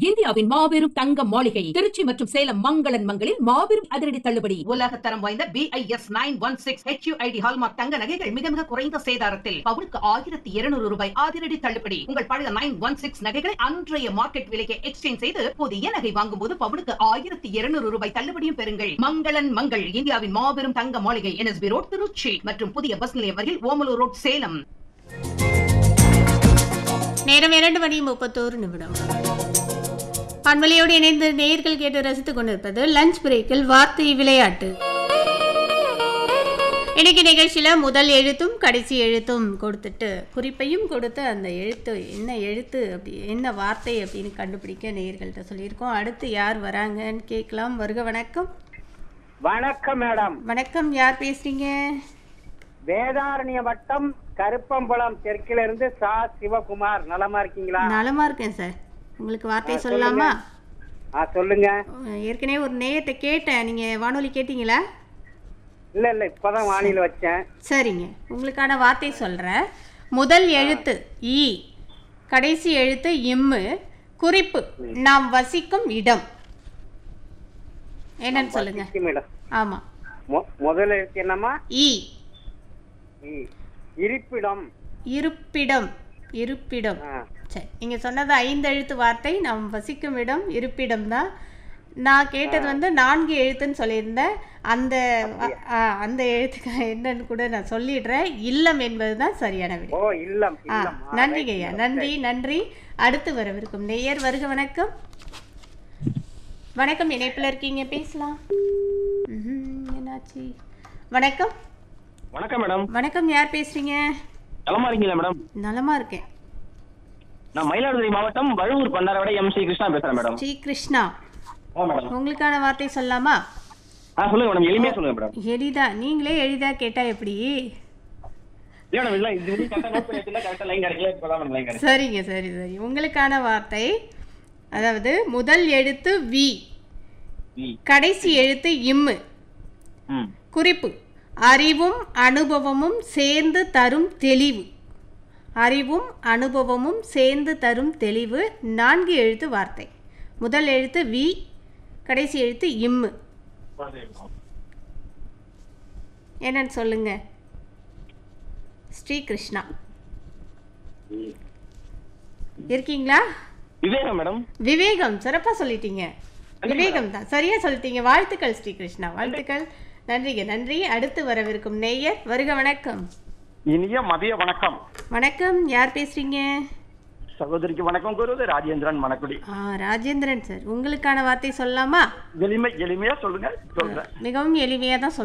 இந்தியாவின் மாபெரும் தங்க மாளிகை திருச்சி மற்றும் சேலம் மங்களன் மங்களில் மாபெரும் அதிரடி தள்ளுபடி உலக தரம் வாய்ந்த BIS nine one six HUID hallmark தங்க நகைகள் மிக மிக குறைந்த சேதாரத்தில் பவுனுக்கு ஆயிரத்தி இருநூறு ரூபாய் அதிரடி தள்ளுபடி உங்கள் பழைய நைன் ஒன் சிக்ஸ் நகைகளை அன்றைய மார்க்கெட் விலைக்கு எக்ஸ்சேஞ்ச் செய்து புதிய நகை வாங்கும் போது பவுனுக்கு ஆயிரத்தி இருநூறு ரூபாய் தள்ளுபடியும் பெறுங்கள் மங்களன் மங்கள் இந்தியாவின் மாபெரும் தங்க மாளிகை என்எஸ்பி ரோட் திருச்சி மற்றும் புதிய பஸ் நிலையம் வரையில் ஓமலூர் ரோட் சேலம் நேரம் இரண்டு மணி முப்பத்தோரு நிமிடம் பண்பலையோடு இணைந்து நேயர்கள் கேட்டு ரசித்துக் கொண்டிருப்பது லஞ்ச் பிரேக்கில் வார்த்தை விளையாட்டு இன்னைக்கு நிகழ்ச்சியில முதல் எழுத்தும் கடைசி எழுத்தும் கொடுத்துட்டு குறிப்பையும் கொடுத்து அந்த எழுத்து என்ன எழுத்து அப்படி என்ன வார்த்தை அப்படின்னு கண்டுபிடிக்க நேயர்கள்ட்ட சொல்லியிருக்கோம் அடுத்து யார் வராங்கன்னு கேட்கலாம் வருக வணக்கம் வணக்கம் மேடம் வணக்கம் யார் பேசுறீங்க வேதாரண்ய வட்டம் கருப்பம்பலம் தெற்கில இருந்து சா சிவகுமார் நலமா இருக்கீங்களா நலமா இருக்கேன் சார் உங்களுக்கு வார்த்தை சொல்லலாமா ஆ சொல்லுங்க ஏற்கனவே ஒரு நேயத்தை கேட்டேன் நீங்க வானொலி கேட்டீங்களா இல்ல இல்ல இப்பதான் வானிலை வச்சேன் சரிங்க உங்களுக்கான வார்த்தை சொல்கிறேன் முதல் எழுத்து ஈ கடைசி எழுத்து இம்மு குறிப்பு நாம் வசிக்கும் இடம் என்னன்னு சொல்லுங்க வசிக்கும் இடம். ஆமாம் மொ- முதல் எழுத்து என்னம்மா ஈ இ. இருப்பிடம் இருப்பிடம் இருப்பிடம் ஆ. சரி நீங்கள் சொன்னது ஐந்து எழுத்து வார்த்தை நாம் வசிக்கும் இடம் இருப்பிடம் தான் நான் கேட்டது வந்து நான்கு எழுத்துன்னு சொல்லியிருந்தேன் அந்த ஆ, அந்த எழுத்துக்கு என்னன்னு கூட நான் சொல்லிடுறேன் இல்லம் என்பது தான் சரியான விடை ஓ இல்லம் ஆ இல்லம் ஆ, நன்றிங்க right, ஐயா madam. நன்றி நன்றி அடுத்து வரவிருக்கும் நேயர் வருக வணக்கம் வணக்கம் இணைப்பில் இருக்கீங்க பேசலாம் ம்ஹும், என்னாச்சு வணக்கம் வணக்கம் மேடம் வணக்கம் யார் பேசுறீங்க நலமா இருக்கீங்களா மேடம் நலமா இருக்கேன் நான் மயிலாடுதுறை மாவட்டம் வழுவூர் பண்டாரவடை எம் சி கிருஷ்ணா பேசுறேன் மேடம் ஸ்ரீ கிருஷ்ணா ஆ மேடம் உங்களுக்கான வார்த்தை சொல்லலாமா ஆ சொல்லுங்க மேடம் எளிமையா சொல்லுங்க மேடம் எளிதா நீங்களே எளிதா கேட்டா எப்படி இல்ல மேடம் இல்ல இது வந்து கரெக்டா நோட் பண்ணி வச்சிருந்தா கரெக்டா லைன் கிடைக்கல இப்பதான் மேடம் லைன் கிடைச்சு சரிங்க சரி சரி உங்களுக்கான வார்த்தை அதாவது முதல் எழுத்து வி வி. கடைசி எழுத்து இம்மு ம் குறிப்பு அறிவும் அனுபவமும் சேர்ந்து தரும் தெளிவு அறிவும் அனுபவமும் சேர்ந்து தரும் தெளிவு நான்கு எழுத்து வார்த்தை முதல் எழுத்து வி கடைசி எழுத்து இம்மு என்னன்னு சொல்லுங்க ஸ்ரீ கிருஷ்ணா இருக்கீங்களா விவேகம் மேடம் விவேகம் சிறப்பாக சொல்லிட்டீங்க விவேகம் தான் சரியா சொல்லிட்டீங்க வாழ்த்துக்கள் ஸ்ரீ கிருஷ்ணா வாழ்த்துக்கள் நன்றிங்க நன்றி அடுத்து வரவிருக்கும் நேயர் வருக வணக்கம் இனிய மதிய வணக்கம் வணக்கம் யார் பேசுறீங்க சகோதரிக்கு வணக்கம் கூறுவது ராஜேந்திரன் மணக்குடி ஆ ராஜேந்திரன் சார் உங்களுக்கான வார்த்தை சொல்லலாமா எளிமை எளிமையா சொல்லுங்க சொல்றேன் மிகவும் எளிமையாக தான்